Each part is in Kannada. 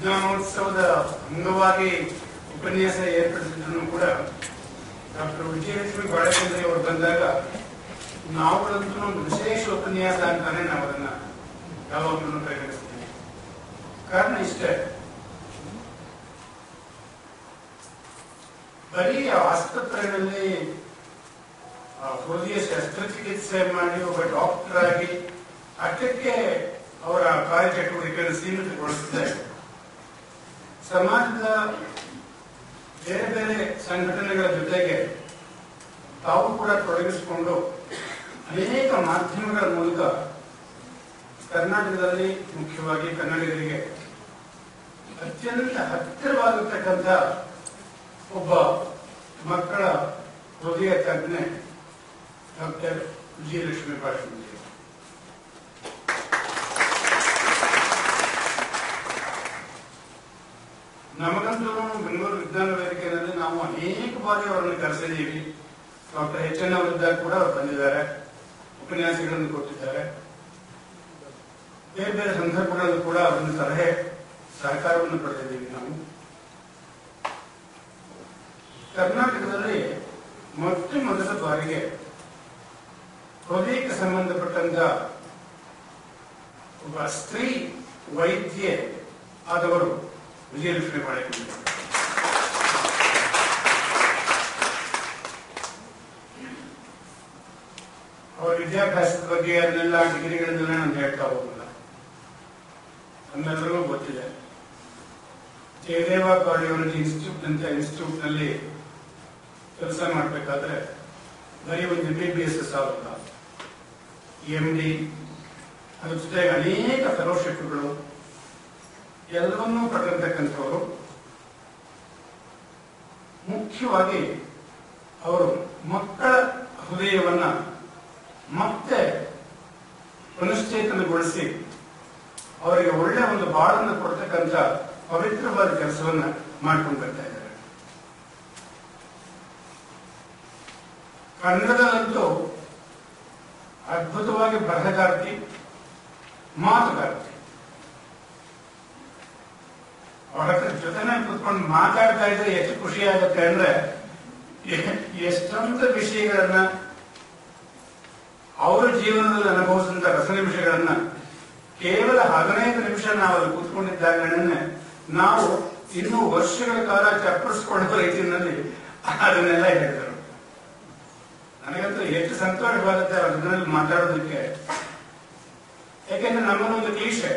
ವಿಜ್ಞಾನೋತ್ಸವದ ಅಂಗವಾಗಿ ಉಪನ್ಯಾಸ ಏರ್ಪಡಿಸಿದ್ರು ಕೂಡ ಡಾಕ್ಟರ್ ವಿಜಯಲಕ್ಷ್ಮಿ ಬಾಳಚಂದ್ರಿ ಅವರು ಬಂದಾಗ ನಾವುಗಳಂತೂ ಒಂದು ವಿಶೇಷ ಉಪನ್ಯಾಸ ಅಂತಾನೆ ನಾವು ಅದನ್ನ ಯಾವಾಗಲೂ ಪರಿಗಣಿಸ್ತೀವಿ ಕಾರಣ ಇಷ್ಟೇ ಬರೀ ಆಸ್ಪತ್ರೆಯಲ್ಲಿ ಆ, ಹೃದಯ ಶಸ್ತ್ರಚಿಕಿತ್ಸೆ ಮಾಡಿ ಒಬ್ಬ ಡಾಕ್ಟರ್ ಆಗಿ ಅಷ್ಟಕ್ಕೆ ಅವರ ಕಾರ್ಯಚಟುವಟಿಕೆಯನ್ನು ಸೀಮಿತಗೊಳಿಸದೆ ಸಮಾಜದ ಬೇರೆ ಬೇರೆ ಸಂಘಟನೆಗಳ ಜೊತೆಗೆ ತಾವು ಕೂಡ ತೊಡಗಿಸಿಕೊಂಡು ಅನೇಕ ಮಾಧ್ಯಮಗಳ ಮೂಲಕ ಕರ್ನಾಟಕದಲ್ಲಿ ಮುಖ್ಯವಾಗಿ ಕನ್ನಡಿಗರಿಗೆ ಅತ್ಯಂತ ಹತ್ತಿರವಾಗಿರ್ತಕ್ಕಂಥ ಒಬ್ಬ ಮಕ್ಕಳ ಹೃದಯ ತಜ್ಞೆ ಡಾಕ್ಟರ್ ವಿಜಯಲಕ್ಷ್ಮಿ ಪಾಟೀಲ್ ನಮಗಂತೂ ಬೆಂಗಳೂರು ವಿಜ್ಞಾನ ವೇದಿಕೆಯಲ್ಲಿ ನಾವು ಅನೇಕ ಬಾರಿ ಅವರನ್ನು ಕರೆಸಿದ್ದೀವಿ ಡಾಕ್ಟರ್ ಎಚ್ ಎನ್ ಅವರಿದ್ದಾಗ ಕೂಡ ಅವರು ಬಂದಿದ್ದಾರೆ ಉಪನ್ಯಾಸಗಳನ್ನು ಕೊಟ್ಟಿದ್ದಾರೆ ಬೇರೆ ಬೇರೆ ಸಂದರ್ಭಗಳಲ್ಲೂ ಕೂಡ ಅವರಿಂದ ಸಲಹೆ ಸಹಕಾರವನ್ನು ಪಡೆದಿದ್ದೀವಿ ನಾವು ಕರ್ನಾಟಕದಲ್ಲಿ ಮೊಟ್ಟ ಮೊದಲ ಬಾರಿಗೆ ಹೃದಯಕ್ಕೆ ಸಂಬಂಧಪಟ್ಟಂತ ಒಬ್ಬ ಸ್ತ್ರೀ ವೈದ್ಯೆ ಆದವರು ವಿಜಯಲಕ್ಷ್ಮಿ ಬಾಳೆಕುಂಡಿ ಅವರ ವಿದ್ಯಾಭ್ಯಾಸದ ಬಗ್ಗೆ ಅದನ್ನೆಲ್ಲ ಡಿಗ್ರಿಗಳನ್ನೆಲ್ಲ ನಾನು ಹೇಳ್ತಾ ಹೋಗಲ್ಲ ನಮ್ಮೆಲ್ಲರಿಗೂ ಗೊತ್ತಿದೆ ಜಯದೇವ ಕಾರ್ಡಿಯಾಲಜಿ ಇನ್ಸ್ಟಿಟ್ಯೂಟ್ ಅಂತ ಇನ್ಸ್ಟಿಟ್ಯೂಟ್ ನಲ್ಲಿ ಕೆಲಸ ಮಾಡಬೇಕಾದ್ರೆ ಬರೀ ಒಂದು ಎಂ ಬಿ ಬಿ ಎಸ್ ಸಾಲಲ್ಲ ಎಂ ಡಿ ಅದ್ರ ಜೊತೆಗೆ ಅನೇಕ ಫೆಲೋಶಿಪ್ಗಳು ಎಲ್ಲವನ್ನೂ ಪಡೆದಿರ್ತಕ್ಕಂಥವರು ಮುಖ್ಯವಾಗಿ ಅವರು ಮಕ್ಕಳ ಹೃದಯವನ್ನ ಮತ್ತೆ ಪುನಶ್ಚೇತನಗೊಳಿಸಿ ಅವರಿಗೆ ಒಳ್ಳೆ ಒಂದು ಬಾಳನ್ನು ಕೊಡ್ತಕ್ಕಂಥ ಪವಿತ್ರವಾದ ಕೆಲಸವನ್ನ ಮಾಡ್ಕೊಂಡು ಬರ್ತಾ ಇದ್ದಾರೆ ಕನ್ನಡದಲ್ಲಂತೂ ಅದ್ಭುತವಾಗಿ ಬರಹಗಾರ್ತಿ ಮಾತುಗಾರ್ತಿ ಅವರ ಹತ್ರ ಜೊತೆನೆ ಕುತ್ಕೊಂಡು ಮಾತಾಡ್ತಾ ಇದ್ರೆ ಎಷ್ಟು ಖುಷಿ ಆಗುತ್ತೆ ಅಂದ್ರೆ ಎ- ಎಷ್ಟೊಂದು ವಿಷಯಗಳನ್ನ ಅವರ ಜೀವನದಲ್ಲಿ ಅನುಭವಿಸಿದಂತ ರಸನಿಮಿಷಗಳನ್ನ ಕೇವಲ ಹದಿನೈದು ನಿಮಿಷ ನಾವು ಅಲ್ಲಿ ಕೂತ್ಕೊಂಡಿದ್ದಾಗನೇ ನಾವು ಇನ್ನೂ ವರ್ಷಗಳ ಕಾಲ ಚಪ್ಪರಿಸ್ಕೊಳ್ಳುವ ರೀತಿಯಲ್ಲಿ ಅದನ್ನೆಲ್ಲ ಹೇಳಿದರು ನನಗಂತೂ ಎಷ್ಟು ಸಂತೋಷವಾಗುತ್ತೆ ಅವ್ರ ಜೊತೆಯಲ್ಲಿ ಮಾತಾಡೋದಕ್ಕೆ ಯಾಕೆಂದ್ರೆ ನಮ್ಮಲ್ಲಿ ಒಂದು ಕ್ಲೀಶೆ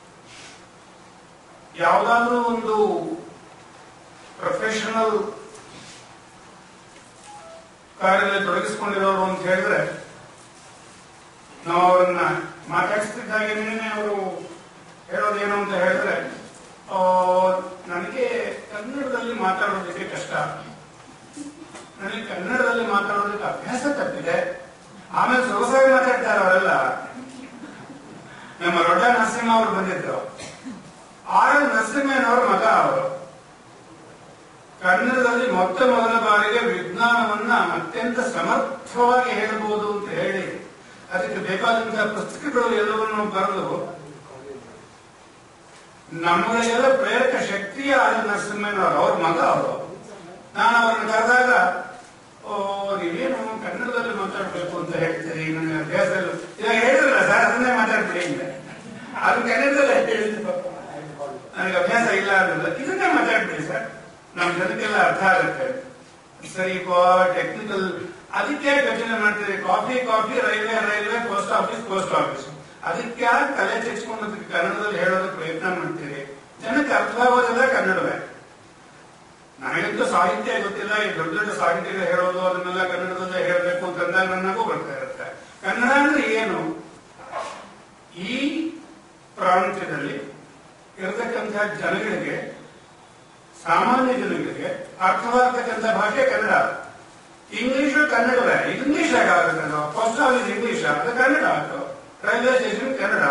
ಯಾವುದಾದ್ರೂ ಒಂದು ಪ್ರೊಫೆಷನಲ್ ಕಾರ್ಯದಲ್ಲಿ ತೊಡಗಿಸಿಕೊಂಡಿರೋರು ಅಂತ ಹೇಳಿದ್ರೆ ನಾವು ಅವರನ್ನ ಮಾತಾಡಿಸ್ತಿದ್ದಾಗೇನೆ ಅವರು ಹೇಳೋದೇನು ಅಂತ ಹೇಳಿದ್ರೆ ಆ, ನನಗೆ ಕನ್ನಡದಲ್ಲಿ ಮಾತಾಡೋದಕ್ಕೆ ಕಷ್ಟ ನನಗೆ ಕನ್ನಡದಲ್ಲಿ ಮಾತಾಡೋದಕ್ಕೆ ಅಭ್ಯಾಸ ತಪ್ಪಿದೆ ಆಮೇಲೆ ಸೊಗಸಾಗಿ ಮಾತಾಡ್ತಾರೆ ಅವರೆಲ್ಲ ನಮ್ಮ ರೊಡ್ಡ ನರಸಿಂಹ ಅವರು ಬಂದಿದ್ರು ಆರ್ ಎಲ್ ನರಸಿಂಹಯ್ಯನವರ ಮಗ ಅವರು ಕನ್ನಡದಲ್ಲಿ ಮೊತ್ತ ಮೊದಲ ಬಾರಿಗೆ ವಿಜ್ಞಾನವನ್ನ ಅತ್ಯಂತ ಸಮರ್ಥವಾಗಿ ಹೇಳಬಹುದು ಅಂತ ಹೇಳಿ ಅದಕ್ಕೆ ಬೇಕಾದಂತಹ ಪುಸ್ತಕಗಳು ಎಲ್ಲವನ್ನು ಬರೆದು ನಮ್ಮಗಳಿಗೆಲ್ಲ ಪ್ರೇರಕ ಶಕ್ತಿಯ ಆರ್ ಎಲ್ ನರಸಿಂಹಯ್ಯನವರು ಅವ್ರ ಮಗ ಅವರು ನಾನು ಅವರನ್ನು ಕರೆದಾಗ ಓ ನೀವೇನು ಕನ್ನಡದಲ್ಲಿ ಮಾತಾಡ್ಬೇಕು ಅಂತ ಹೇಳ್ತೀರಿ ನನಗೆ ಅಭ್ಯಾಸ ಇಲ್ಲ ಇವಾಗ ಹೇಳಿದ್ರಲ್ಲ ಸರ್ ಅದನ್ನೇ ಮಾತಾಡ್ಬಿಡಿ ಅಂದ್ರೆ ಅದು ಕನ್ನಡದಲ್ಲೇ ಹೇಳಿದ್ರು ನನಗೆ ಅಭ್ಯಾಸ ಇಲ್ಲ ಅನ್ನೋದು ಇದನ್ನೇ ಮಾತಾಡ್ಬಿಡಿ ಸರ್ ನಮ್ ಜನಕ್ಕೆಲ್ಲ ಅರ್ಥ ಆಗುತ್ತೆ ಸರಿ ಟೆಕ್ನಿಕಲ್ ಅದಕ್ಕೆ ಯೋಚನೆ ಮಾಡ್ತೀವಿ coffee coffee railway railway post office post office ಅದಕ್ಕೆ ಯಾಕೆ ತಲೆ ತೆಚ್ಕೊಂಡು ಅದಕ್ಕೆ ಕನ್ನಡದಲ್ಲಿ ಹೇಳೋದಕ್ಕೆ ಪ್ರಯತ್ನ ಮಾಡ್ತೀರಿ ಜನಕ್ಕೆ ಅರ್ಥವಾಗೋದಿಲ್ಲ ಕನ್ನಡವೇ ನನಗಂತೂ ಸಾಹಿತ್ಯ ಗೊತ್ತಿಲ್ಲ ಈ ದೊಡ್ಡ ದೊಡ್ಡ ಸಾಹಿತ್ಯಗಳು ಹೇಳೋದು ಅದನ್ನೆಲ್ಲ ಕನ್ನಡದಲ್ಲೇ ಹೇಳಬೇಕು ಅಂತಂದಾಗ ನನಗೂ ಬರ್ತಾ ಇರುತ್ತೆ ಕನ್ನಡ ಅಂದ್ರೆ ಏನು ಈ ಪ್ರಾಂತ್ಯದಲ್ಲಿ ಇರತಕ್ಕಂತಹ ಜನಗಳಿಗೆ ಸಾಮಾನ್ಯ ಜನಗಳಿಗೆ ಅರ್ಥವಾಗತಕ್ಕಂಥ ಭಾಷೆ ಕನ್ನಡ ಇಂಗ್ಲಿಷ್ ಕನ್ನಡವೇ ಇಂಗ್ಲಿಷ್ ಆಗುತ್ತೆ ಪೋಸ್ಟ್ ಆಫೀಸ್ ಇಂಗ್ಲಿಷ್ ಅದು ಕನ್ನಡ ಅದು ರೈಲ್ವೆ ಸ್ಟೇಷನ್ ಕನ್ನಡ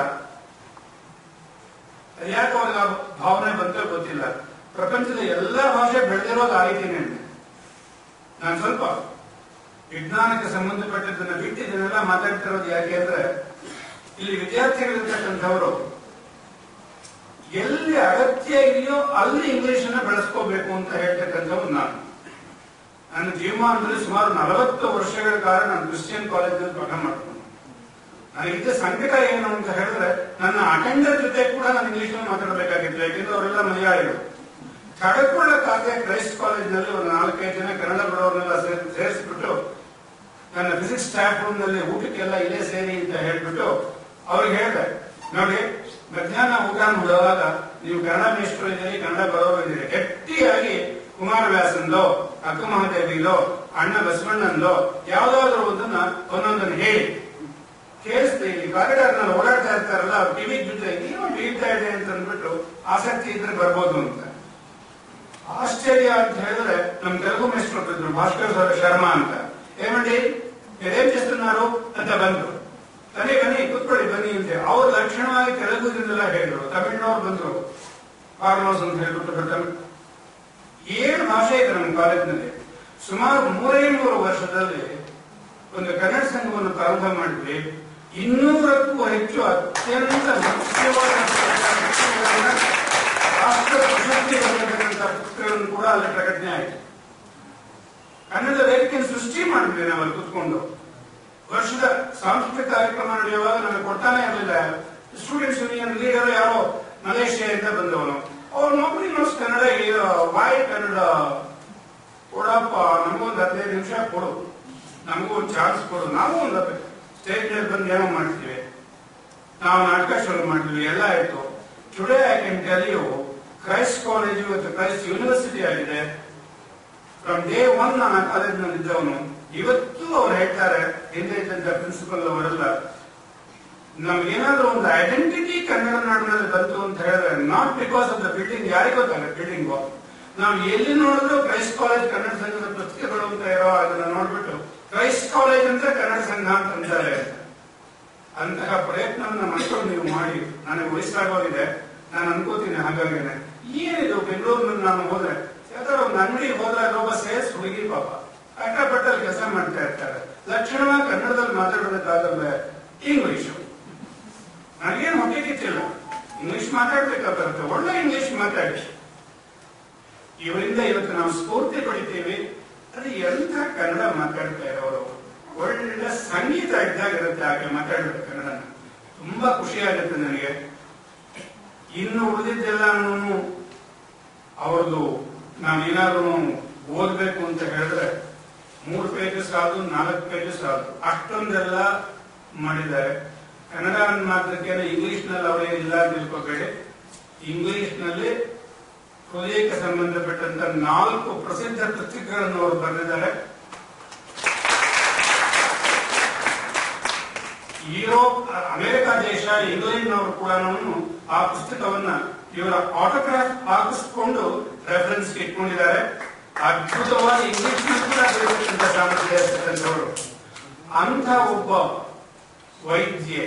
ಯಾಕೆ ಅವ್ರಿಗೆ ಆ ಭಾವನೆ ಬಂತೋ ಗೊತ್ತಿಲ್ಲ ಪ್ರಪಂಚದ ಎಲ್ಲಾ ಭಾಷೆ ಬೆಳೆದಿರೋದು ಆ ರೀತಿನೇ ನಾನು ಸ್ವಲ್ಪ ವಿಜ್ಞಾನಕ್ಕೆ ಸಂಬಂಧಪಟ್ಟದ್ದನ್ನ ಬಿಟ್ಟು ಇದನ್ನೆಲ್ಲ ಮಾತಾಡ್ತಿರೋದು ಯಾಕೆ ಅಂದ್ರೆ ಇಲ್ಲಿ ವಿದ್ಯಾರ್ಥಿಗಳಿರ್ತಕ್ಕಂಥವರು ಎಲ್ಲಿ ಅಗತ್ಯ ಇದೆಯೋ ಅಲ್ಲಿ ಇಂಗ್ಲಿಷ್ ಅನ್ನ ಬೆಳೆಸ್ಕೋಬೇಕು ಅಂತ ಹೇಳ್ತಕ್ಕಂಥವ್ರು ನಾನು ನನ್ನ ಜೀವಮಾನದಲ್ಲಿ ಸುಮಾರು ನಲವತ್ತು ವರ್ಷಗಳ ಕಾಲ ನಾನು ಕ್ರಿಶ್ಚಿಯನ್ ಕಾಲೇಜಲ್ಲಿ ಪಾಠ ಮಾಡ್ಕೊಂಡು ನನಗಿದ್ದ ಸಂಕಟ ಏನು ಅಂತ ಹೇಳಿದ್ರೆ ನನ್ನ ಅಟೆಂಡರ್ ಜೊತೆ ಕೂಡ ನಾನು ಇಂಗ್ಲಿಷ್ ಮಾತಾಡಬೇಕಾಗಿತ್ತು ಯಾಕೆಂದ್ರೆ ಅವರೆಲ್ಲ ಮಲಯಾಳಿಗಳು ತಡೆಕೊಳ್ಳಕ್ಕಾಗದೆ ಕ್ರೈಸ್ಟ್ ಕಾಲೇಜಿನಲ್ಲಿ ಒಂದು ನಾಲ್ಕೈದು ಜನ ಕನ್ನಡ ಬರೋರ್ನೆಲ್ಲ ಸೇರ್- ಸೇರಿಸ್ಬಿಟ್ಟು ನನ್ನ ಫಿಸಿಕ್ಸ್ ಸ್ಟಾಫ್ ರೂಮ್ ನಲ್ಲಿ ಊಟಕ್ಕೆಲ್ಲ ಇಲ್ಲೇ ಸೇರಿ ಅಂತ ಹೇಳ್ಬಿಟ್ಟು ಅವ್ರಿಗೆ ಹೇಳಿದೆ ನೋಡಿ ಮಧ್ಯಾಹ್ನ ಊಟ ಮಾಡುವಾಗ ನೀವು ಕನ್ನಡ ಮೇಷ್ಟ್ರು ಇದ್ದೀರಿ ಕನ್ನಡ ಬರೋರು ಇದ್ದೀರಿ ಗಟ್ಟಿಯಾಗಿ ಕುಮಾರವ್ಯಾಸಂದೋ ಅಕ್ಕ ಮಹಾದೇವಿದೋ ಅಣ್ಣ ಬಸವಣ್ಣಂದೋ ಯಾವ್ದಾದ್ರು ಒಂದನ್ನ ಒಂದೊಂದನ್ನು ಹೇಳಿ ಕೇಳಿಸ್ದೆ ಇಲ್ಲಿ ಕಾರಿಡಾರ್ ನಲ್ಲಿ ಓಡಾಡ್ತಾ ಇರ್ತಾರಲ್ಲ ಅವ್ರ ಟಿವಿ ಜೊತೆ ಏನೋ ಬೀಳ್ತಾ ಇದೆ ಅಂತ ಅಂದ್ಬಿಟ್ಟು ಆಸಕ್ತಿ ಇದ್ರೆ ಬರ್ಬೋದು ಅಂತ ಆಶ್ಚರ್ಯ ಅಂತ ಹೇಳಿದ್ರೆ ನಮ್ ತೆಲುಗು ಮೇಷ್ಟ್ರು ಇದ್ರು ಭಾಸ್ಕರ್ ಸರ್ ಶರ್ಮಾ ಅಂತ ಏಮಂಡಿ ಏನ್ చేస్తున్నారు ಅಂತ ಬಂದ್ರು ಬನ್ನಿ ಬನ್ನಿ ಕೂತ್ಕೊಳ್ಳಿ ಬನ್ನಿ ಅಂತ ಅವ್ರು ಲಕ್ಷಣವಾಗಿ ತೆಲುಗುದಿಂದೆಲ್ಲ ಹೇಳಿದ್ರು ತಮಿಳ್ನವ್ರು ಬಂದ್ರು ಫಾರ್ಮರ್ಸ್ ಅಂತ ಹೇಳ್ಬಿಟ್ಟು ತಮಿಳ್ ಏಳು ಭಾಷೆ ಇದೆ ನಮ್ಮ ಕಾಲೇಜಿನಲ್ಲಿ ಸುಮಾರು ಮೂರೇ ಮೂರು ವರ್ಷದಲ್ಲಿ ಒಂದು ಕನ್ನಡ ಸಂಘವನ್ನು ಪ್ರಾರಂಭ ಮಾಡಿದ್ವಿ ಇನ್ನೂರಕ್ಕೂ ಹೆಚ್ಚು ಅತ್ಯಂತ ಮುಖ್ಯವಾದ ಪುಸ್ತಕಗಳನ್ನ ರಾಷ್ಟ್ರ ಪ್ರಶಸ್ತಿ ಬಂದಿರತಕ್ಕಂಥ ಪುಸ್ತಕಗಳನ್ನು ಕೂಡ ಅಲ್ಲಿ ಪ್ರಕಟಣೆ ಆಯಿತು ಕನ್ನಡ ವೇದಿಕೆಯನ್ನು ಸೃಷ್ಟಿ ಮಾಡಿದ್ವಿ ನಾವು ಅಲ್ಲಿ ಕುತ್ಕೊಂಡು ವರ್ಷದ ಸಾಂಸ್ಕೃತಿಕ ಕಾರ್ಯಕ್ರಮ ನಡೆಯುವಾಗ ನಮಗೆ ಕೊಡ್ತಾನೆ ಇರಲಿಲ್ಲ ಸ್ಟೂಡೆಂಟ್ಸ್ ಯೂನಿಯನ್ ಲೀಡರ್ ಯಾರೋ ಮಲೇಷ್ಯಾದಿಂದ ಬಂದವನು ಅವ್ರು ನೌಕರಿ ನೋಡ್ಸ್ ಕನ್ನಡ ವಾಯ್ ಕನ್ನಡ ಕೊಡಪ್ಪ ನಮಗೊಂದು ಹದಿನೈದು ನಿಮಿಷ ಕೊಡು ನಮಗೂ ಒಂದು ಚಾನ್ಸ್ ಕೊಡು ನಾವು ಒಂದು ಸ್ಟೇಟ್ ನಲ್ಲಿ ಬಂದು ಏನೋ ಮಾಡ್ತೀವಿ ನಾವು ನಾಟಕ ಶುರು ಮಾಡಿದ್ವಿ ಎಲ್ಲ ಆಯ್ತು today I can tell you Christ college ಇವತ್ತು ಕ್ರೈಸ್ಟ್ ಯೂನಿವರ್ಸಿಟಿ ಆಗಿದೆ ಫ್ರಮ್ ಡೇ ಒನ್ ನಾನು ಆ ಕಾಲೇಜಿನಲ್ಲಿ ಇದ್ದವನು ಇವತ್ತು ಅವ್ರು ಹೇಳ್ತಾರೆ ಹಿಂದೆ ಇದ್ದಂತ ಪ್ರಿನ್ಸಿಪಲ್ ಅವರೆಲ್ಲ ನಮ್ಗೇನಾದ್ರೂ ಒಂದು ಐಡೆಂಟಿಟಿ ಕನ್ನಡ ನಾಡಿನಲ್ಲಿ ಬಂತು ಅಂತ ಹೇಳಿದ್ರೆ not because of the building ಯಾರಿಗೂ ಗೊತ್ತಾಗ ಬಿಲ್ಡಿಂಗ್ ನಾವು ಎಲ್ಲಿ ನೋಡಿದ್ರು ಕ್ರೈಸ್ಟ್ ಕಾಲೇಜ್ ಕನ್ನಡ ಸಂಘದ ಪುಸ್ತಕಗಳು ಅಂತ ಇರೋ ಅದನ್ನ ನೋಡ್ಬಿಟ್ಟು ಕ್ರೈಸ್ಟ್ ಕಾಲೇಜ್ ಅಂತ ಕನ್ನಡ ಸಂಘ ಅಂತ ಅಂತಾರೆ ಅಂತಹ ಪ್ರಯತ್ನವನ್ನ ಮಾಡ್ಕೊಂಡು ನೀವು ಮಾಡಿ ನನಗೆ ವಯಸ್ಸಾಗೋಗಿದೆ ನಾನು ಅನ್ಕೋತೀನಿ ಹಾಗಾಗೇನೆ ಏನಿದು ಬೆಂಗಳೂರಿನಲ್ಲಿ ನಾನು ಹೋದ್ರೆ ಯಾವ್ದಾದ್ರು ಒಂದು ಅಂಗಡಿ ಹೋದ್ರೆ ಅಲ್ಲೊಬ್ಬ ಸೇಲ್ಸ್ ಹುಡುಗಿ ಪಾಪ ಕಷ್ಟಪಟ್ಟಲ್ಲಿ ಕೆಲಸ ಮಾಡ್ತಾ ಇರ್ತಾರೆ ಲಕ್ಷಣವಾಗಿ ಕನ್ನಡದಲ್ಲಿ ಮಾತಾಡೋದಕ್ಕಾಗಲ್ಲ ಇಂಗ್ಲಿಷು ನನಗೇನು ಹೊಟ್ಟೆ ಕಿಚ್ಚಿಲ್ಲ ಇಂಗ್ಲಿಷ್ ಮಾತಾಡ್ಬೇಕಾಗುತ್ತೆ ಒಳ್ಳೆ ಇಂಗ್ಲಿಷ್ ಮಾತಾಡಿ ಇವರಿಂದ ಇವತ್ತು ನಾವು ಸ್ಫೂರ್ತಿ ಪಡಿತೀವಿ ಅದು ಎಂಥ ಕನ್ನಡ ಮಾತಾಡ್ತಾ ಇರೋರು ಒಳ್ಳೆ ಸಂಗೀತ ಇದ್ದಾಗಿರುತ್ತೆ ಆಕೆ ಮಾತಾಡಬೇಕು ಕನ್ನಡನ ತುಂಬಾ ಖುಷಿ ಆಗುತ್ತೆ ನನಗೆ ಇನ್ನು ಉಳಿದಿದ್ದೆಲ್ಲಾನು ಅವ್ರದ್ದು ನಾವೇನಾದ್ರು ಓದ್ಬೇಕು ಅಂತ ಹೇಳಿದ್ರೆ ಮೂರು ಪೇಜಸ್ ಆದ್ರು ನಾಲ್ಕು ಪೇಜಸ್ ಆದ್ರು ಅಷ್ಟೊಂದೆಲ್ಲ ಮಾಡಿದ್ದಾರೆ ಕನ್ನಡ ಮಾತ್ರಕ್ಕೇನೆ ಇಂಗ್ಲಿಷ್ ನಲ್ಲಿ ಅವರೇ ಇಲ್ಲ ಅಂತ ತಿಳ್ಕೊಬೇಡಿ ಇಂಗ್ಲಿಷ್ ನಲ್ಲಿ ಹೃದಯಕ್ಕೆ ಸಂಬಂಧಪಟ್ಟಂತ ನಾಲ್ಕು ಪ್ರಸಿದ್ಧ ಪುಸ್ತಕಗಳನ್ನು ಅವರು ಬರೆದಿದ್ದಾರೆ ಯುರೋಪ್ ಅಮೆರಿಕ ದೇಶ ಇಂಗ್ಲೆಂಡ್ನವರು ಕೂಡ ಆ ಪುಸ್ತಕವನ್ನ ಇವರ ಆಟೋಗ್ರಾಫ್ ಹಾಕಿಸ್ಕೊಂಡು ರೆಫರೆನ್ಸ್ ಇಟ್ಕೊಂಡಿದ್ದಾರೆ ಅದ್ಭುತವಾದ ಇಂಗ್ಲಿಷ್ ಕೂಡ ಬರೆಯತಕ್ಕಂಥ ಸಾಮರ್ಥ್ಯ ಇರ್ತಕ್ಕಂಥವರು ಅಂಥ ಒಬ್ಬ ವೈದ್ಯೆ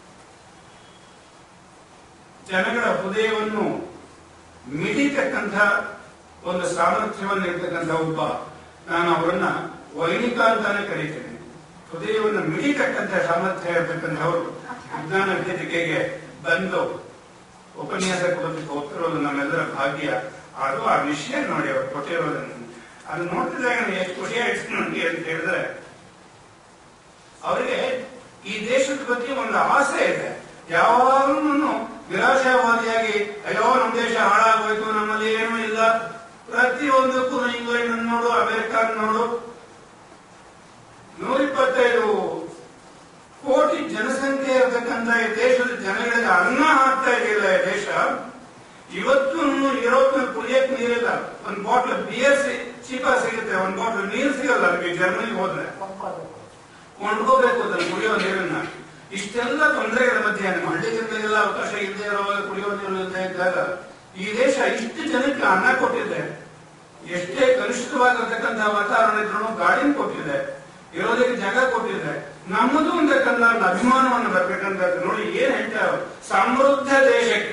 ಜನಗಳ ಹೃದಯವನ್ನು ಮಿಡಿತಕ್ಕಂಥ ಒಂದು ಸಾಮರ್ಥ್ಯವನ್ನು ಇರ್ತಕ್ಕಂಥ ಒಬ್ಬ ನಾನು ಅವರನ್ನ ವೈಣಿಕ ಅಂತಾನೆ ಕರೀತೇನೆ ಹೃದಯವನ್ನು ಮಿಡಿತಕ್ಕಂಥ ಸಾಮರ್ಥ್ಯ ಇರತಕ್ಕಂಥವರು ವಿಜ್ಞಾನ ವೇದಿಕೆಗೆ ಬಂದು ಉಪನ್ಯಾಸ ಕೊಡೋದಕ್ಕೆ ಹೋಗ್ತಿರೋದು ನಮ್ಮೆಲ್ಲರ ಭಾಗ್ಯ ಅದು ಆ ವಿಷಯ ನೋಡಿ ಅವ್ರು ಕೊಟ್ಟಿರೋದನ್ನು ಅದು ನೋಡ್ತಿದ್ದಾಗ ನನಗೆ ಎಷ್ಟು ಖುಷಿ ಆಯ್ತು ನನಗೆ ಅಂತ ಹೇಳಿದ್ರೆ ಅವರಿಗೆ ಈ ದೇಶದ ಬಗ್ಗೆ ಒಂದು ಆಸೆ ಇದೆ ಯಾವಾಗಲೂ ನಿರಾಶಾವಾದಿಯಾಗಿ ಅಯ್ಯೋ ನಮ್ಮ ದೇಶ ಹಾಳಾಗೋಯ್ತು ನಮ್ಮಲ್ಲಿ ಏನೂ ಇಲ್ಲ ಪ್ರತಿಯೊಂದಕ್ಕೂ ಇಂಗ್ಲೆಂಡ್ ನೋಡು ಅಮೆರಿಕ ನೋಡು ನೂರಿಪ್ಪತ್ತೈದು ಕೋಟಿ ಜನಸಂಖ್ಯೆ ಇರತಕ್ಕಂತ ಈ ದೇಶದ ಜನಗಳಿಗೆ ಅನ್ನ ಹಾಕ್ತಾ ಇದೆಯಲ್ಲ ಈ ದೇಶ ಇವತ್ತು ಯುರೋಪ್ ನಲ್ಲಿ ಕುಡಿಯಕ್ ನೀರಿಲ್ಲ ಒಂದ್ ಬಾಟ್ಲ್ ಬಿಯರ್ ಚೀಪ ಸಿಗುತ್ತೆ ಒಂದ್ ಬಾಟ್ಲ್ ನೀರು ಸಿಗಲ್ಲ ನಿಮಗೆ ಜರ್ಮನಿ ಹೋದ್ರೆ ಕೊಂಡ್ಕೋಬೇಕು ಅದನ್ನು ಕುಡಿಯೋ ನೀರನ್ನ ಇಷ್ಟೆಲ್ಲ ತೊಂದರೆಗಳ ಮಧ್ಯೆ ನಮ್ಮ ಹಳ್ಳಿ ಜನರಿಗೆಲ್ಲ ಅವಕಾಶ ಇಲ್ಲದೆ ಇರುವಾಗ ಕುಡಿಯೋ ನೀರು ಇಲ್ಲದೆ ಇದ್ದಾಗ ಈ ದೇಶ ಇಷ್ಟು ಜನಕ್ಕೆ ಅನ್ನ ಕೊಟ್ಟಿದೆ ಎಷ್ಟೇ ಕಲುಷಿತವಾಗಿರ್ತಕ್ಕಂಥ ವಾತಾವರಣ ಇದ್ರೂ ಗಾಡಿನ ಕೊಟ್ಟಿದೆ ಇರೋದಕ್ಕೆ ಜಾಗ ಕೊಟ್ಟಿದೆ ನಮ್ಮದು ಅಂತಕ್ಕಂಥ ಒಂದು ಅಭಿಮಾನವನ್ನು ಬರ್ಬೇಕಂತ ನೋಡಿ ಏನ್ ಹೇಳ್ತಾರೆ ಸಮೃದ್ಧ ದೇಶಕ್ಕೆ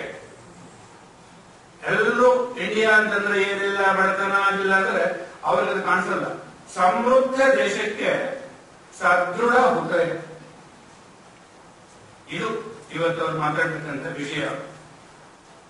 ಎಲ್ಲರೂ ಇಂಡಿಯಾ ಅಂತಂದ್ರೆ ಏನಿಲ್ಲ ಬಡತನ ಆಗಿಲ್ಲ ಅಂದ್ರೆ ಅವ್ರಿಗೆ ಅದು ಕಾಣಿಸಲ್ಲ ಸಮೃದ್ಧ ದೇಶಕ್ಕೆ ಸದೃಢ ಹೃದಯ ಇದು ಇವತ್ತು ಅವ್ರು ಮಾತಾಡ್ತಕ್ಕಂಥ ವಿಷಯ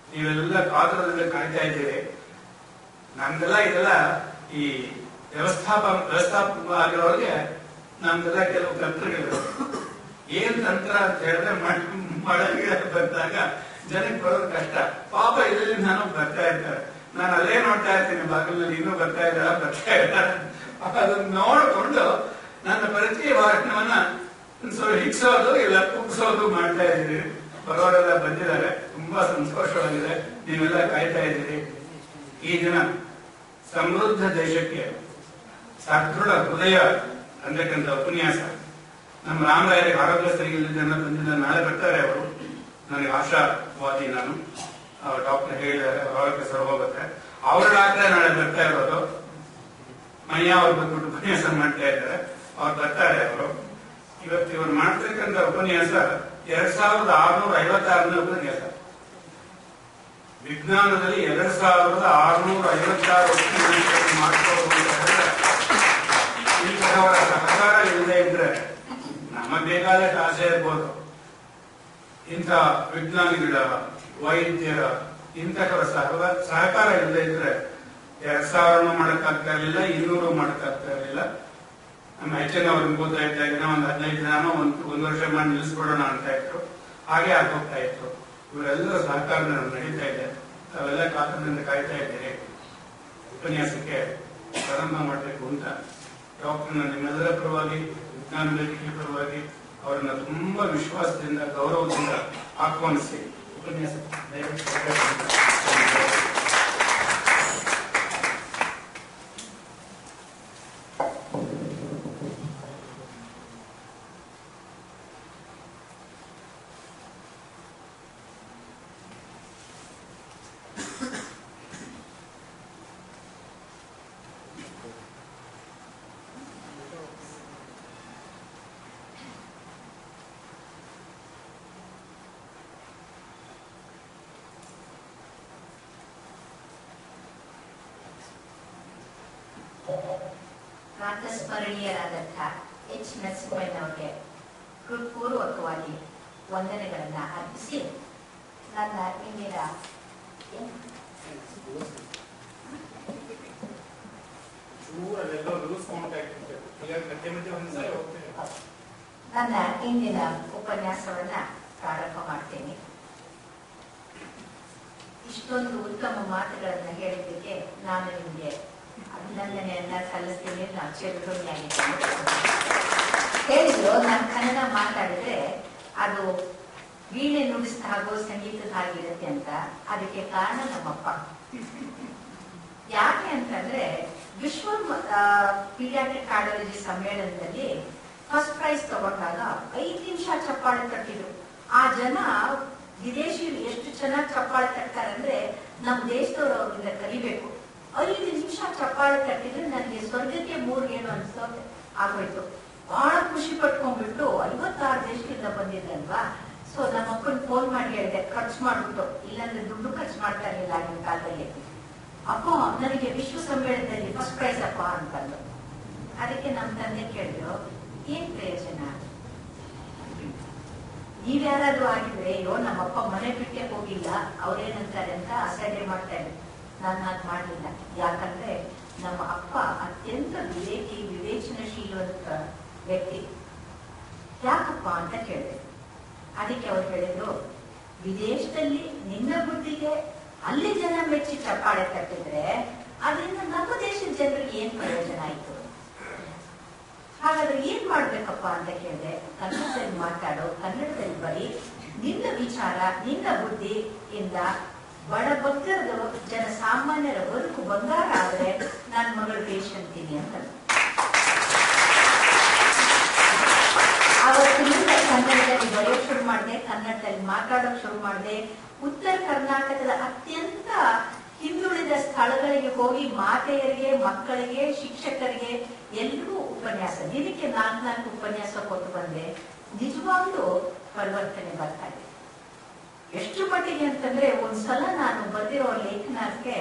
ನೀವೆಲ್ಲ ಕಾತರದಿಂದ ಕಾಯ್ತಾ ಇದ್ದೀರಿ ನಮ್ದೆಲ್ಲ ಇದೆಲ್ಲ ಈ ವ್ಯವಸ್ಥಾಪ ವ್ಯವಸ್ಥಾಪಕ ಆಗಿರೋರಿಗೆ ನಮ್ದೆಲ್ಲ ಕೆಲವು ತಂತ್ರಗಳಿವೆ ಏನ್ ತಂತ್ರ ಅಂತ ಹೇಳಿದ್ರೆ ಮಳೆ ಮಳೆ ಗಿಡ ಬಂದಾಗ ಜನಕ್ಕೆ ಬರೋದು ಕಷ್ಟ ಪಾಪ ಇದರಲ್ಲಿ ನಾನು ಬರ್ತಾ ಇರ್ತಾರೆ ನಾನು ಅಲ್ಲೇ ನೋಡ್ತಾ ಇರ್ತೀನಿ ಬಾಗಿಲಿನಲ್ಲಿ ಇನ್ನೂ ಬರ್ತಾ ಇದ್ದಾರ ಬರ್ತಾ ಇದ್ದಾರೆ ಅದನ್ನ ನೋಡಿಕೊಂಡು ನನ್ನ ಪರಿಚಯ ಭಾಷಣವನ್ನ ಸ್ವಲ್ಪ ಹಿಗ್ಸೋದು ಇಲ್ಲ ಕುಗ್ಸೋದು ಮಾಡ್ತಾ ಇದ್ದೀರಿ ಬರೋರೆಲ್ಲ ಬಂದಿದ್ದಾರೆ ತುಂಬಾ ಸಂತೋಷವಾಗಿದೆ ನೀವೆಲ್ಲ ಕಾಯ್ತಾ ಇದ್ದೀರಿ ಈ ದಿನ ಸಮೃದ್ಧ ದೇಶಕ್ಕೆ ಸದೃಢ ಹೃದಯ ಅಂತಕ್ಕಂಥ ಉಪನ್ಯಾಸ ನಮ್ಮ ರಾಮರಾಯರಿಗೆ ಆರೋಗ್ಯ ಸರಿ ಇಲ್ಲದನ್ನ ಬಂದಿದ್ದ ನಾಳೆ ಬರ್ತಾರೆ ಅವರು ನನಗೆ ಆಶಾವಾದಿ ನಾನು ಡಾಕ್ಟರ್ ಹೇಳಿದ್ದಾರೆ ಅವ್ರ ಆರೋಗ್ಯ ಸರಿ ಹೋಗುತ್ತೆ ಅವ್ರ ಡಾಕ್ಟ್ರೆ ನಾಳೆ ಬರ್ತಾ ಇರೋದು ಮಯ್ಯ ಅವ್ರು ಬಂದ್ಬಿಟ್ಟು ಉಪನ್ಯಾಸ ಮಾಡ್ತಾ ಇದ್ದಾರೆ ಅವ್ರು ಬರ್ತಾರೆ ಅವರು ಇವತ್ತು ಇವರು ಮಾಡ್ತಕ್ಕಂಥ ಉಪನ್ಯಾಸ ಎರಡ್ ಸಾವಿರದ ಆರ್ನೂರ ಐವತ್ತಾರನೇ ಉಪನ್ಯಾಸ ವಿಜ್ಞಾನದಲ್ಲಿ ಎರಡ್ ಸಾವಿರದ ಆರ್ನೂರ ಐವತ್ತಾರು ಮಾಡ್ಕೋದು ಅಂತ ಹೇಳಿದ್ರೆ ಇಂತಹವರ ಸಹಕಾರ ಇಲ್ಲದೆ ಇದ್ರೆ ನಮಗೆ ಬೇಕಾದಷ್ಟು ಆಸೆ ಇರ್ಬೋದು ಇಂಥ ವಿಜ್ಞಾನಿಗಳ ವೈದ್ಯರ ಇಂತಹವರ ಸಹಕಾರ ಸಹಕಾರ ಇಲ್ಲದೆ ಇದ್ರೆ ಎರಡ್ ಸಾವಿರನೂ ಮಾಡಕ್ಕಾಗ್ತಾ ಇರಲಿಲ್ಲ ಇನ್ನೂರು ಮಾಡಕ್ಕಾಗ್ತಾ ಇರಲಿಲ್ಲ ನಮ್ಮ ಹೆಚ್ಚಿನ ಅವ್ರು ಗೊತ್ತಾ ಇದ್ದ ದಿನ ಒಂದು ಹದಿನೈದು ದಿನ ಒಂದು ಒಂದು ವರ್ಷ ಮಾಡಿ ನಿಲ್ಲಿಸ್ಬಿಡೋಣ ಅಂತ ಇತ್ತು ಹಾಗೆ ಆಗೋಗ್ತಾ ಇತ್ತು ಇವರೆಲ್ಲರ ಸಹಕಾರ ನಡೀತಾ ಇದೆ ತಾವೆಲ್ಲ ಕಾತರದಿಂದ ಕಾಯ್ತಾ ಇದ್ದೀರಿ ಉಪನ್ಯಾಸಕ್ಕೆ ಪ್ರಾರಂಭ ಮಾಡಬೇಕು ಅಂತ ಡಾಕ್ಟರ್ ನಿಮ್ಮೆಲ್ಲರ ಪರವಾಗಿ ವಿಜ್ಞಾನ ವೇದಿಕೆ ಪರವಾಗಿ ಅವರನ್ನ ತುಂಬಾ ವಿಶ್ವಾಸದಿಂದ ಗೌರವದಿಂದ ಆಹ್ವಾನಿಸಿ ಉಪನ್ಯಾಸ ದಯವಿಟ್ಟು ಪ್ರವೇಶ ಮಾಡಿ. ಪ್ರಾತಸ್ಮರಣೀಯರಾದಂಥ ಎಚ್ ನರಸಿಂಹಯ್ಯನವರಿಗೆ ಹೃತ್ಪೂರ್ವಕವಾಗಿ ವಂದನೆಗಳನ್ನ ಅರ್ಪಿಸಿ ನನ್ನ ಇಂದಿನ ಚೂರಲ್ಲೆಲ್ಲೋ ಲೂಸ್ ಕಾಂಟ್ಯಾಕ್ಟ್ ಇತ್ತು ಈಗ ಮಧ್ಯೆ ಮಧ್ಯೆ ಒಂದ್ಸಲ ಹೋಗ್ತೀನಿ ನನ್ನ ಇಂದಿನ ಉಪನ್ಯಾಸವನ್ನ ಪ್ರಾರಂಭ ಮಾಡ್ತೇನೆ ಇಷ್ಟೊಂದು ಉತ್ತಮ ಮಾತುಗಳನ್ನ ಹೇಳಿದ್ದಕ್ಕೆ ನಾನು ನಿಮಗೆ ಅಭಿನಂದನೆಯನ್ನ ಸಲ್ಲಿಸ್ತೀನಿ ನಾನು ಚಿರಋಣಿಯಾಗಿದ್ದೇನೆ ಹೇಳಿದ್ರು ನಾನು ಕನ್ನಡ ಮಾತಾಡಿದ್ರೆ ಅದು ವೀಣೆ ನುಡಿಸಿದ ಹಾಗೂ ಸಂಗೀತದ ಹಾಗಿರುತ್ತೆ ಅಂತ ಅದಕ್ಕೆ ಕಾರಣ ನಮ್ಮಪ್ಪ ಯಾಕೆ ಅಂತಂದ್ರೆ ವಿಶ್ವ ಪೀಡಿಯಾಟ್ರಿಕ್ ಕಾರ್ಡಿಯಾಲಜಿ ಸಮ್ಮೇಳನದಲ್ಲಿ ಫಸ್ಟ್ ಪ್ರೈಸ್ ತಗೊಂಡಾಗ ಐದು ನಿಮಿಷ ಚಪ್ಪಾಳೆ ತಟ್ಟಿದ್ರು ಆ ಜನ ವಿದೇಶಿಯರು ಎಷ್ಟು ಚೆನ್ನಾಗಿ ಚಪ್ಪಾಳೆ ತಟ್ತಾರೆ ಅಂದ್ರೆ ನಮ್ಮ ದೇಶದವರು ಅವರಿಂದ ಕಲಿಬೇಕು ಐದು ನಿಮಿಷ ಚಪ್ಪಾಳೆ ತಟ್ಟಿದ್ರೆ ನನಗೆ ಸ್ವರ್ಗಕ್ಕೆ ಮೂರ್ಗೇನು ಅನ್ಸೋ ಆಗೋಯ್ತು ಬಹಳ ಖುಷಿ ಪಟ್ಕೊಂಡ್ಬಿಟ್ಟು ಐವತ್ತಾರು ದೇಶದಿಂದ ಬಂದಿದ್ದಲ್ವಾ ಸೊ ನಮ್ಮ ಅಪ್ಪನ್ ಫೋನ್ ಮಾಡಿ ಹೇಳಿದೆ ಖರ್ಚು ಮಾಡ್ಬಿಟ್ಟು ಇಲ್ಲಾಂದ್ರೆ ದುಡ್ಡು ಖರ್ಚು ಮಾಡ್ತಾ ಇರಲಿಲ್ಲ ಆಗಿನ ಕಾಲದಲ್ಲಿ ಅಪ್ಪ ನನಗೆ ವಿಶ್ವ ಸಮ್ಮೇಳನದಲ್ಲಿ ಫಸ್ಟ್ ಪ್ರೈಸ್ ಅಪ್ಪ ಅಂತಂದು ಅದಕ್ಕೆ ನಮ್ಮ ತಂದೆ ಕೇಳಿದ್ರು ಏನ್ ಪ್ರಯೋಜನ ನೀವ್ಯಾರಾದ್ರೂ ಆಗಿದ್ರೆ ಅಯ್ಯೋ ನಮ್ಮಪ್ಪ ಮನೆ ಬಿಟ್ಟೆ ಹೋಗಿಲ್ಲ ಅವ್ರೇನಂತಾರೆ ಅಂತ ಅಸಡ್ಡೆ ಮಾಡ್ತಾ ಇದ್ರು ನಾನು ಹಾಗೆ ಮಾಡ್ಲಿಲ್ಲ ಯಾಕಂದ್ರೆ ನಮ್ಮ ಅಪ್ಪ ಅತ್ಯಂತ ವಿವೇಕಿ ವಿವೇಚನಶೀಲವಂತ ವ್ಯಕ್ತಿ ಯಾಕಪ್ಪ ಅಂತ ಕೇಳಿದೆ ಅದಕ್ಕೆ ಅವ್ರು ಹೇಳಿದ್ರು ವಿದೇಶದಲ್ಲಿ ನಿನ್ನ ಬುದ್ಧಿಗೆ ಅಲ್ಲಿ ಜನ ಮೆಚ್ಚಿ ಚಪ್ಪಾಳೆ ತಟ್ಟಿದ್ರೆ ಅದರಿಂದ ನಮ್ಮ ದೇಶದ ಜನರಿಗೆ ಏನ್ ಪ್ರಯೋಜನ ಆಯ್ತು ಹಾಗಾದ್ರೆ ಏನ್ ಮಾಡ್ಬೇಕಪ್ಪ ಅಂತ ಕೇಳಿದೆ ಕನ್ನಡದಲ್ಲಿ ಮಾತಾಡೋ ಕನ್ನಡದಲ್ಲಿ ಬರೀ ನಿನ್ನ ವಿಚಾರ ನಿನ್ನ ಬುದ್ಧಿಯಿಂದ ಬಡ ಭಕ್ತರದ ಜನ ಸಾಮಾನ್ಯರ ಬದುಕು ಬಂಗಾರ ಆದ್ರೆ ನನ್ನ ಮಗಳು ದೇಶ ಅಂತೀನಿ ಅಂತ ಅವತ್ತಿನಿಂದ ಕನ್ನಡದಲ್ಲಿ ಬರೆಯೋಕ್ ಶುರು ಮಾಡಿದೆ ಕನ್ನಡದಲ್ಲಿ ಮಾತಾಡೋಕ್ ಶುರು ಮಾಡಿದೆ ಉತ್ತರ ಕರ್ನಾಟಕದ ಅತ್ಯಂತ ಹಿಂದುಳಿದ ಸ್ಥಳಗಳಿಗೆ ಹೋಗಿ ಮಾತೆಯರಿಗೆ ಮಕ್ಕಳಿಗೆ ಶಿಕ್ಷಕರಿಗೆ ಎಲ್ರಿಗೂ ಉಪನ್ಯಾಸ ದಿನಕ್ಕೆ ನಾಲ್ಕು ನಾಲ್ಕು ಉಪನ್ಯಾಸ ಕೊಟ್ಟು ಬಂದೆ ನಿಜವಾಗ್ಲೂ ಪರಿವರ್ತನೆ ಬರ್ತಾ ಇದೆ ಎಷ್ಟು ಮಟ್ಟಿಗೆ ಅಂತಂದ್ರೆ ಒಂದ್ಸಲ ನಾನು ಬರೆದಿರೋ ಲೇಖನಕ್ಕೆ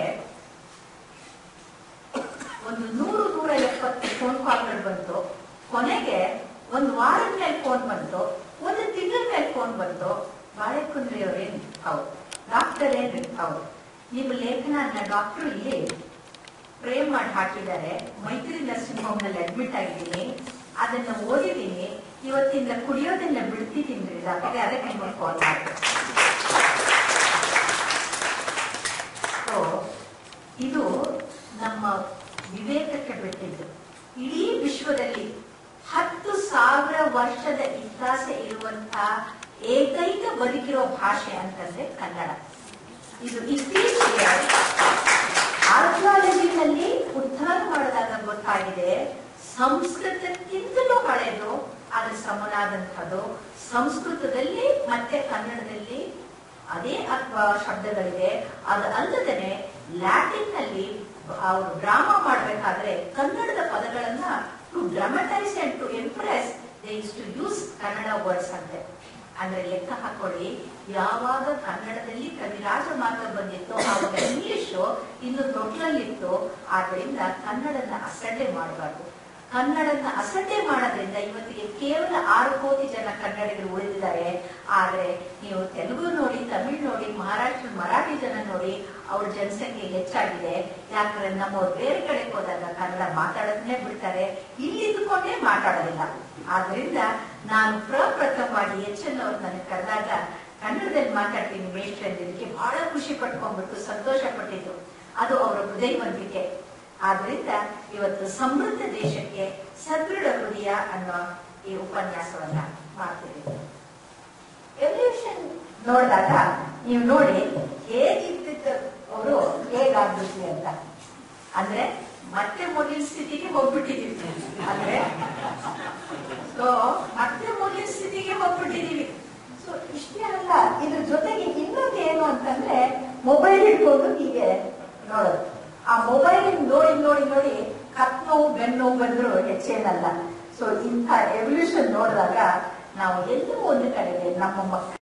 ಒಂದು ನೂರು ನೂರ ಎಪ್ಪತ್ತು ಫೋನ್ ಕಾಲ್ಗಳು ಬಂತು ಕೊನೆಗೆ ಒಂದು ವಾರದ ಮೇಲೆ ಫೋನ್ ಬಂತು ಒಂದು ತಿಂಗಳ ಮೇಲೆ ಫೋನ್ ಬಂತು ಬಾಳೆಕುಂದ್ರಿ ಅವ್ರೇನು ಹೌದು ಡಾಕ್ಟರ್ ಏನ್ರಿ ಹೌದು ನಿಮ್ಮ ಲೇಖನ ಡಾಕ್ಟರ್ ಇಲ್ಲಿ ಫ್ರೇಮ್ ಮಾಡಿ ಹಾಕಿದ್ದಾರೆ ಮೈತ್ರಿ ನರ್ಸಿಂಗ್ ಹೋಮ್ ನಲ್ಲಿ ಅಡ್ಮಿಟ್ ಆಗಿದ್ದೀನಿ ಅದನ್ನ ಓದಿದ್ದೀನಿ ಇವತ್ತಿಂದ ಕುಡಿಯೋದನ್ನ ಬಿಡ್ತಿದ್ದೀನಿ ಡಾಕ್ಟರ್ ಅದಕ್ಕೆ ನಿಮಗೆ ಕಾಲ್ ಮಾಡಿದೆ ಸೊ ಇದು ನಮ್ಮ ವಿವೇಕಕ್ಕೆ ಬಿಟ್ಟಿದ್ದು ಇಡೀ ವಿಶ್ವದಲ್ಲಿ ಹತ್ತು ಸಾವಿರ ವರ್ಷದ ಇತಿಹಾಸ ಇರುವಂತಹ ಏಕೈಕ ಬದುಕಿರೋ ಭಾಷೆ ಅಂತಂದ್ರೆ ಕನ್ನಡ ಇದು ಇತ್ತೀಚೆಗೆ ಆರ್ಕಿಯಾಲಜಿನಲ್ಲಿ ಉದ್ಧಾರ ಮಾಡಿದಾಗ ಗೊತ್ತಾಗಿದೆ ಸಂಸ್ಕೃತಕ್ಕಿಂತಲೂ ಹಳೆಯದು ಅದ್ರ ಸಮನಾದಂಥದ್ದು ಸಂಸ್ಕೃತದಲ್ಲಿ ಮತ್ತೆ ಕನ್ನಡದಲ್ಲಿ ಅದೇ ಅಥವಾ ಶಬ್ದಗಳಿದೆ ಅದು ಅಲ್ಲದೆ ಲ್ಯಾಟಿನ್ ನಲ್ಲಿ ಅವರು ಡ್ರಾಮಾ ಮಾಡ್ಬೇಕಾದ್ರೆ ಕನ್ನಡದ ಪದಗಳನ್ನ to dramatise and to impress they is to use Kannada words ಅಂತೆ ಅಂದ್ರೆ ಲೆಕ್ಕ ಹಾಕೊಳ್ಳಿ ಯಾವಾಗ ಕನ್ನಡದಲ್ಲಿ ಕವಿರಾಜ ಮಾರ್ಗ ಬಂದಿತ್ತು ಆವಾಗ ಇಂಗ್ಲಿಷು ಇನ್ನು ತೊಟ್ಲಲ್ಲಿತ್ತು ಆದ್ರಿಂದ ಕನ್ನಡನ ಅಸಡ್ಡೆ ಮಾಡಬಾರ್ದು ಕನ್ನಡನ ಅಸಡ್ಡೆ ಮಾಡೋದ್ರಿಂದ ಇವತ್ತಿಗೆ ಕೇವಲ ಆರು ಕೋಟಿ ಜನ ಕನ್ನಡಿಗರು ಉಳಿದಿದ್ದಾರೆ ಆದ್ರೆ ನೀವು ತೆಲುಗು ನೋಡಿ ತಮಿಳ್ ನೋಡಿ ಮಹಾರಾಷ್ಟ್ರ ಮರಾಠಿ ಜನ ನೋಡಿ ಅವ್ರ ಜನಸಂಖ್ಯೆ ಹೆಚ್ಚಾಗಿದೆ ಯಾಕಂದ್ರೆ ನಮ್ಮವ್ರು ಬೇರೆ ಕಡೆ ಹೋದಾಗ ಕನ್ನಡ ಮಾತಾಡೋದನ್ನೇ ಬಿಡ್ತಾರೆ ಇಲ್ಲಿ ಇದ್ಕೊಂಡೇ ಮಾತಾಡೋದಿಲ್ಲ ಆದ್ರಿಂದ ನಾನು ಪ್ರಪ್ರಥಮವಾಗಿ ಎಚ್ ಎನ್ ಅವ್ರು ನನಗೆ ಕರೆದಾಗ ಕನ್ನಡದಲ್ಲಿ ಮಾತಾಡ್ತೀನಿ ಮೇಷ್ಟ್ರೆ ಇದಕ್ಕೆ ಬಹಳ ಖುಷಿ ಪಟ್ಕೊಂಡ್ಬಿಟ್ಟು ಸಂತೋಷ ಪಟ್ಟಿದ್ದು ಅದು ಅವರ ಹೃದಯವಂತಿಕೆ ಆದ್ರಿಂದ ಇವತ್ತು ಸಮೃದ್ಧ ದೇಶಕ್ಕೆ ಸದೃಢ ಹೃದಯ ಅನ್ನೋ ಈ ಉಪನ್ಯಾಸವನ್ನ ಮಾಡ್ತಿದ್ದೀವಿ ಎವಲ್ಯೂಷನ್ ನೋಡಿದಾಗ ನೀವು ನೋಡಿ ಹೇಗಿದ್ದ ಅವರು ಹೇಗಾಗ್ಬಿಟ್ವಿ ಅಂತ ಅಂದ್ರೆ ಮತ್ತೆ ಮೊದಲಿನ ಸ್ಥಿತಿಗೆ ಹೋಗ್ಬಿಟ್ಟಿದೀವಿ ಅಂದ್ರೆ ಸೊ ಮತ್ತೆ ಮೊದಲಿನ ಸ್ಥಿತಿಗೆ ಹೋಗ್ಬಿಟ್ಟಿದೀವಿ ಸೊ ಇಷ್ಟೇ ಅಲ್ಲ ಇದ್ರ ಜೊತೆಗೆ ಇನ್ನೊಂದು ಏನು ಅಂತಂದ್ರೆ ಮೊಬೈಲ್ ಹಿಡ್ಕೊಂಡು ಹೀಗೆ ನೋಡೋದು ಆ ಮೊಬೈಲ್ ನೋಡಿ ನೋಡಿ ನೋಡಿ ಕತ್ ನೋವು ಬೆನ್ನೋವು ಬಂದ್ರು ಹೆಚ್ಚೇನಲ್ಲ ಸೊ ಇಂಥ ಎವಲ್ಯೂಷನ್ ನೋಡಿದಾಗ ನಾವು ಎಲ್ಲೋ ಒಂದು ಕಡೆಗೆ ನಮ್ಮ ಮಕ್ಕಳು